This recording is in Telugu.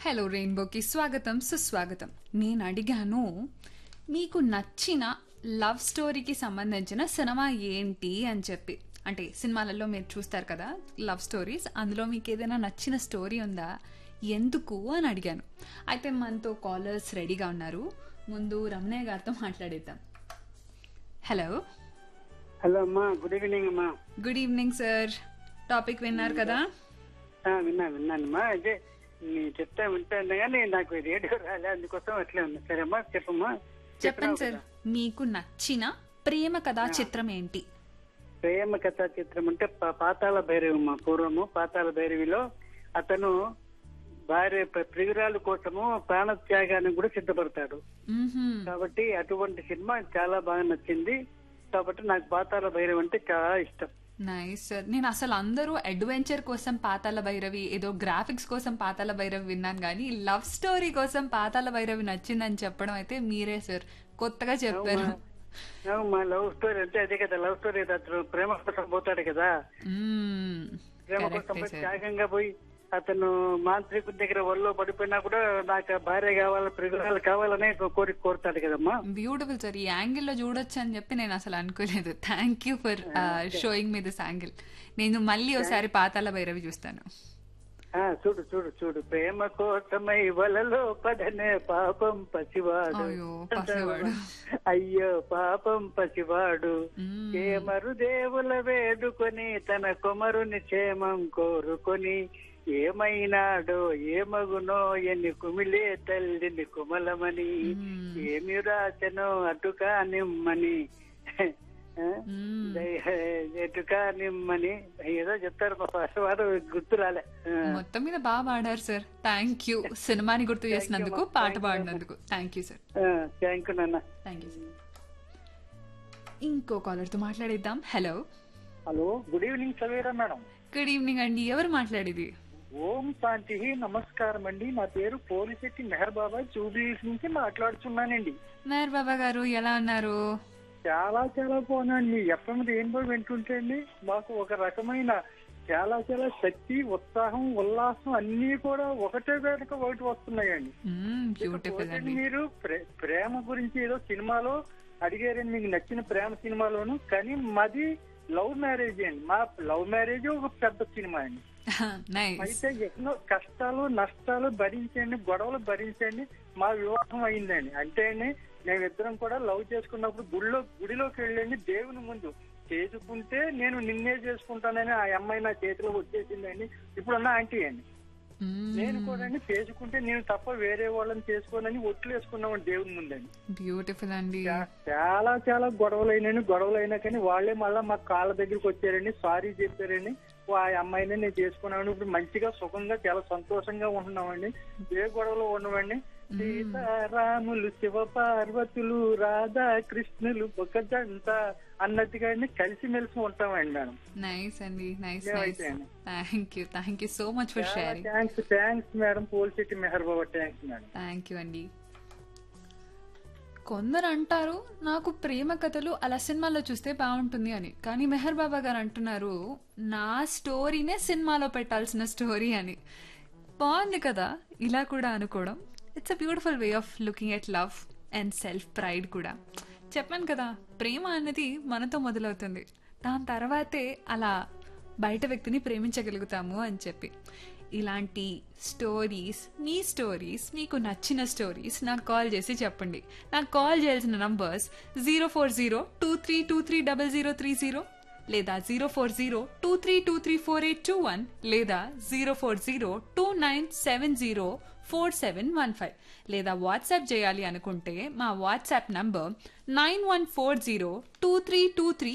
హలో రెయిన్బోకి స్వాగతం సుస్వాగతం నేను అడిగాను మీకు నచ్చిన లవ్ స్టోరీకి సంబంధించిన సినిమా ఏంటి అని చెప్పి అంటే సినిమాలలో మీరు చూస్తారు కదా లవ్ స్టోరీస్ అందులో మీకు ఏదైనా నచ్చిన స్టోరీ ఉందా ఎందుకు అని అడిగాను అయితే మనతో కాలర్స్ రెడీగా ఉన్నారు ముందు రమణయ్య గారితో మాట్లాడేద్దాం హలో హలో అమ్మా గుడ్ ఈవినింగ్ అమ్మా గుడ్ ఈవినింగ్ సార్ టాపిక్ విన్నారు కదా ఆ, విన్నా విన్నానమ్మా అదే నీ చెప్తా వింటాను కానీ నాకు రేడియో రాలే అందుకోసం అట్లే ఉంది సరే అమ్మా చెప్పమ్మా చెప్పండి సార్ మీకు నచ్చిన ప్రేమ కథా చిత్రం ఏంటి ప్రేమ కథా చిత్రం అంటే పా- పాతాళ భైరవి అమ్మా పూర్వము పాతాళ భైరవిలో అతను భార్య ప్ర- ప్రియురాలు కోసము ప్రాణ త్యాగానికి కూడా సిద్ధపడతాడు మ్మ్హ్మ్. కాబట్టి అటువంటి సినిమా చాలా బాగా నచ్చింది కాబట్టి నాకు పాతాళ భైరవి అంటే చాలా ఇష్టం నైస్ సార్ నేను అసలు అందరూ అడ్వెంచర్ కోసం పాతాల భైరవి ఏదో గ్రాఫిక్స్ కోసం పాతాల భైరవి విన్నాను కానీ లవ్ స్టోరీ కోసం పాతాల భైరవి నచ్చిందని చెప్పడం అయితే మీరే సార్ కొత్తగా చెప్పారు మా లవ్ స్టోరీ అంటే అదే కదా లవ్ స్టోరీ అతను ప్రేమ కోసం పోతాడు కదా మ్మ్. ప్రేమ కోసం కరెక్టే పోయి సార్ త్యాగంగా పోయి అతను మాంత్రికుడి దగ్గర ఒళ్ళో పడిపోయినా కూడా నాకు ఆ భార్య కావాలి ప్రియురాలు కావాలనే కోరిక కోరుతాడు కదమ్మా బ్యూటిఫుల్ సార్ ఈ యాంగిల్లో చూడొచ్చు అని చెప్పి నేను అసలు అనుకోలేదు thank you for showing me this angle నేను మళ్ళీ ఒకసారి పాతాల భైరవి చూస్తాను ఆ, చూడు చూడు చూడు ప్రేమ కోసమై వలలో పడనే పాపం పసివాడు అయ్యో, పసివాడు. అయ్యో పాపం పసివాడు మ్మ్. కేమరు దేవుల వేడుకొని తన కొమరుని క్షేమం కోరుకొని ఏమైనాడో ఏమగునో ఎన్ని కుమిలే తల్లిని కుమలమని మ్మ్. ఏమి రాచనో అటుకా నిమ్మని ఆ? మ్మ్. దయ- ఎటుకా నిమ్మని ఏదో చెప్తారు మా వారు గుర్తు రాలే ఆ. మొత్తం మీద బాగా పాడారు సార్ థ్యాంక్ యూ సినిమాని గుర్తు చేసినందుకు పాట పాడినందుకు thank you sir thank you నాన్న థ్యాంక్ యూ సార్ ఇంకో కాలర్ తో మాట్లాడేద్దాం hello hello good evening Savera madam good evening అండి ఎవరు మాట్లాడేది ఓం శాంతి నమస్కారం అండి నా పేరు పోలిశెట్టి మెహర్ బాబా జూబ్లీస్ నుంచి మాట్లాడుతున్నానండి మేర్ బాబా గారు ఎలా ఉన్నారు చాలా చాలా బాగున్నాండి మీ ఎఫ్ఎం రెయిన్బో వింటుంటే అండి మాకు ఒక రకమైన చాలా చాలా శక్తి ఉత్సాహం ఉల్లాసం అన్ని కూడా ఒకటే వేదిక ఒకటి వస్తున్నాయండి బ్యూటిఫుల్ ఇకపోతే అండి మీరు ప్రే- ప్రేమ గురించి ఏదో సినిమాలో అడిగారండి మీకు నచ్చిన ప్రేమ సినిమాలోను కానీ మాది లవ్ మ్యారేజ్ అండి మా లవ్ మ్యారేజ్ ఒక పెద్ద సినిమా అండి నైస్ అయితే ఎన్నో కష్టాలు నష్టాలు భరించండి గొడవలు భరించండి మా వివాహం అయిందండి అంటే అండి మేమిద్దరం కూడా లవ్ చేసుకున్నప్పుడు గుడిలో గుడిలోకి వెళ్ళండి దేవుని ముందు చేసుకుంటే నేను నిన్నే చేసుకుంటానని ఆ అమ్మాయి నా చేతిలో వచ్చేసిందండి ఇప్పుడున్న ఆంటీ అండి నేను కూడా అండి చేసుకుంటే నేను తప్ప వేరే వాళ్ళని చేసుకోనని ఒట్లు వేసుకున్నాం దేవుని ముందండి బ్యూటిఫుల్ అండి చా- చాలా చాలా గొడవలు అయినాయి గొడవలు అయినా కానీ వాళ్ళే మళ్ళీ మా కాళ్ళ దగ్గరికి వచ్చారండి సారీ చెప్పారండి ఆ అమ్మాయిని నేను చేసుకున్నాను ఇప్పుడు మంచిగా సుఖంగా చాలా సంతోషంగా ఉంటున్నామండి ఏ గొడవలు ఉండవండి సీతారాములు శివ పార్వతులు రాధా కృష్ణులు ఒక జంట అన్నట్టుగా అండి కలిసిమెలిసి ఉంటామండి మేడం నైస్ అండి నైస్ ఏమైతే నైస్ అండి. Thank you thank you so much for sharing thanks thanks madam Polisetty Meher Baba thanks madam thank you అండి కొందరు అంటారు నాకు ప్రేమ కథలు అలా సినిమాలో చూస్తే బాగుంటుంది అని కానీ మెహర్ బాబా గారు అంటున్నారు నా స్టోరీనే సినిమాలో పెట్టాల్సిన స్టోరీ అని బాగుంది కదా ఇలా కూడా అనుకోవడం it's a beautiful way of looking at love and self pride కూడా చెప్పాను కదా ప్రేమ అనేది మనతో మొదలవుతుంది దాని తర్వాతే అలా బయట వ్యక్తిని ప్రేమించగలుగుతాము అని చెప్పి ఇలాంటి స్టోరీస్ మీ స్టోరీస్ మీకు నచ్చిన స్టోరీస్ నాకు కాల్ చేసి చెప్పండి నాకు కాల్ చేయాల్సిన numbers zero four zero two three two three double zero three zero లేదా zero four zero two three two three four eight two one లేదా zero four zero two nine seven zero four seven one five లేదా వాట్సాప్ చేయాలి అనుకుంటే మా WhatsApp number nine one four zero two three two three